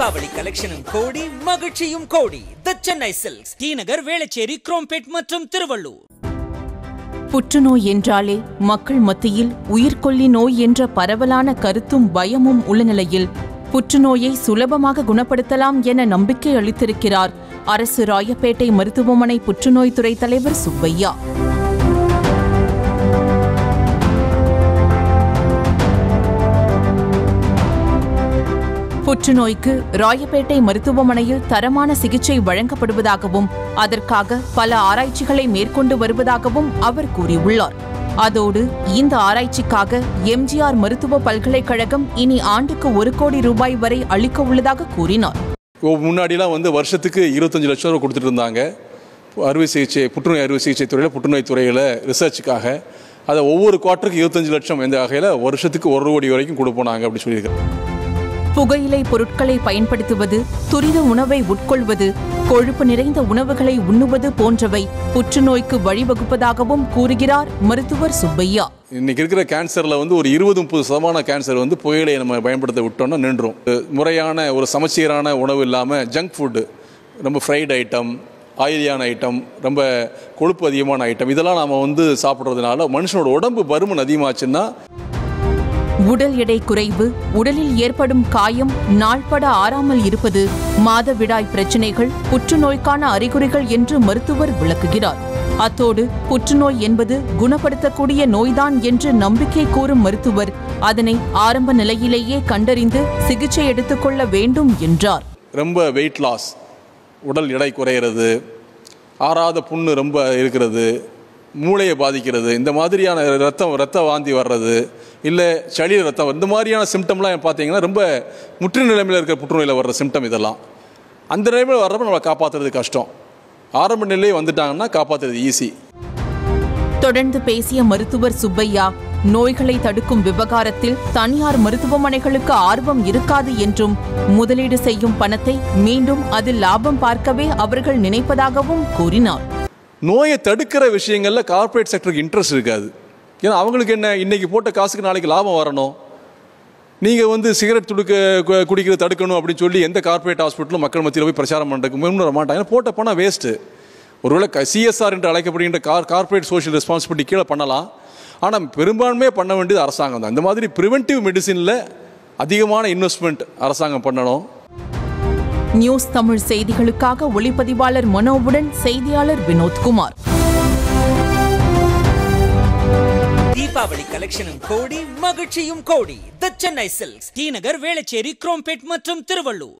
தீபாவளி கலெக்ஷனும் கோடி மகிழ்ச்சியும் கோடி the Chennai silks T Nagar Velachery Chromepet மற்றும் திருவள்ளூர் புற்றுநோய் என்றாலே மக்கள் மத்தியில் உயிர்கொல்லி நோய் என்ற பரவலான கருத்தும் பயமும் உள்ள நிலையில் புற்றுநோயை சுலபமாக குணப்படுத்தலாம் என நம்பிக்கை அளித்திருக்கிறார் அரசு ராயப்பேட்டை மருத்துவமனை புற்றுநோய் துறை தலைவர் சுப்பையா புற்றுநோய்க்கு ராயப்பேட்டை மருத்துவமனையில் தரமான சிகிச்சை வழங்கப்படுவதாகவும் அதற்காக பல ஆராய்ச்சிகளை மேற்கொண்டு வருவதாகவும் அவர் கூறியுள்ளார் அதோடு இந்த ஆராய்ச்சிக்காக எம்ஜிஆர் மருத்துவ பல்கலைக்கழகம் இனி ஆண்டுக்கு ஒரு கோடி ரூபாய் வரை அளிக்க உள்ளதாக கூறினார் இப்போ முன்னாடிலாம் வந்து வருஷத்துக்கு இருபத்தஞ்சு லட்சம் ரூபா கொடுத்துட்டு இருந்தாங்க அறுவை சிகிச்சை புற்றுநோய் அறுவை சிகிச்சை துறையில் புற்றுநோய் துறையில் ரிசர்ச்சுக்காக அதை ஒவ்வொரு குவார்ட்டருக்கு இருபத்தஞ்சு லட்சம் இந்த வகையில் வருஷத்துக்கு ஒரு கோடி வரைக்கும் கொடுப்போம் நாங்கள் அப்படி சொல்லியிருக்கிறோம் புகையிலை பொருட்களை பயன்படுத்துவது துரித உணவை உட்கொள்வது கொழுப்பு நிறைந்த உணவுகளை உண்ணுவது போன்றவை புற்றுநோய்க்கு வழிவகுப்பதாகவும் கூறுகிறார் மருத்துவர் சுப்பையா இன்னைக்கு இருக்கிற கேன்சரில் வந்து ஒரு இருபது முப்பது சதமான கேன்சர் வந்து புகையிலையை நம்ம பயன்படுத்த விட்டோம்னா நின்றும் முறையான ஒரு சமச்சீரான உணவு இல்லாமல் ஜங்க் ஃபுட்டு ரொம்ப ஃப்ரைட் ஐட்டம் ஆயிலியான ஐட்டம் ரொம்ப கொழுப்பு அதிகமான ஐட்டம் இதெல்லாம் நாம் வந்து சாப்பிட்றதுனால மனுஷனோட உடம்பு பருமன் அதிகமாச்சுன்னா உடல் எடை குறைவு உடலில் ஏற்படும் காயம் நாள்பட ஆறாமல் இருப்பது மாதவிடாய் பிரச்சினைகள் புற்றுநோய்க்கான அறிகுறிகள் என்று மருத்துவர் விளக்குகிறார் அத்தோடு புற்றுநோய் என்பது குணப்படுத்தக்கூடிய நோய்தான் என்று நம்பிக்கை கூறும் மருத்துவர் அதனை ஆரம்ப நிலையிலேயே கண்டறிந்து சிகிச்சை எடுத்துக்கொள்ள வேண்டும் என்றார் ரொம்ப வெயிட் லாஸ் உடல் எடை குறையிறது ஆறாத புண்ணு ரொம்ப இருக்கிறது மூளையை பாதிக்கிறது இந்த மாதிரியான ரத்தம் ரத்த வாந்தி வர்றது இல்லை சளி ரத்தம் இந்த மாதிரியான சிம்டம்லாம் பார்த்தீங்கன்னா ரொம்ப முற்று நிலைமையில் இருக்கிற புற்றுநோயில் வர்ற சிம்டம் இதெல்லாம் அந்த நிலைமையில் வர்றப்ப நம்மளை காப்பாற்றுறது கஷ்டம் ஆரம்ப நிலையே வந்துட்டாங்கன்னா காப்பாற்றுறது ஈஸி தொடர்ந்து பேசிய மருத்துவர் சுப்பையா நோய்களை தடுக்கும் விவகாரத்தில் தனியார் மருத்துவமனைகளுக்கு ஆர்வம் இருக்காது என்றும் முதலீடு செய்யும் பணத்தை மீண்டும் அதில் லாபம் பார்க்கவே அவர்கள் நினைப்பதாகவும் கூறினார் நோயை தடுக்கிற விஷயங்களில் கார்ப்பரேட் செக்டருக்கு இன்ட்ரெஸ்ட் இருக்காது ஏன்னா அவங்களுக்கு என்ன இன்னைக்கு போட்ட காசுக்கு நாளைக்கு லாபம் வரணும் நீங்கள் வந்து சிகரெட் துடுக்க கு- குடிக்கிறத தடுக்கணும் அப்படின்னு சொல்லி எந்த கார்ப்பரேட் ஹாஸ்பிட்டலும் மக்கள் மத்தியில் போய் பிரச்சாரம் பண்ணுறதுக்கு முன் வர மாட்டாங்க ஏன்னா போட்ட பணம் வேஸ்ட்டு ஒருவேளை சிஎஸ்ஆர் என்று அழைக்கப்படுகின்ற கார் கார்ப்பரேட் சோஷியல் ரெஸ்பான்சிபிலிட்டி கீழே பண்ணலாம் ஆனால் பெரும்பான்மையாக பண்ண வேண்டியது அரசாங்கம் தான் இந்த மாதிரி ப்ரிவென்டிவ் மெடிசினில் அதிகமான இன்வெஸ்ட்மெண்ட் அரசாங்கம் பண்ணணும் நியூஸ் தமிழ் செய்திகளுக்காக ஒளிப்பதிவாளர் மனோவுடன் செய்தியாளர் வினோத்குமார் தீபாவளி கலெக்ஷனும் கோடி மகிழ்ச்சியும் கோடி the Chennai silks T Nagar Velachery Chromepet மற்றும் திருவள்ளூர்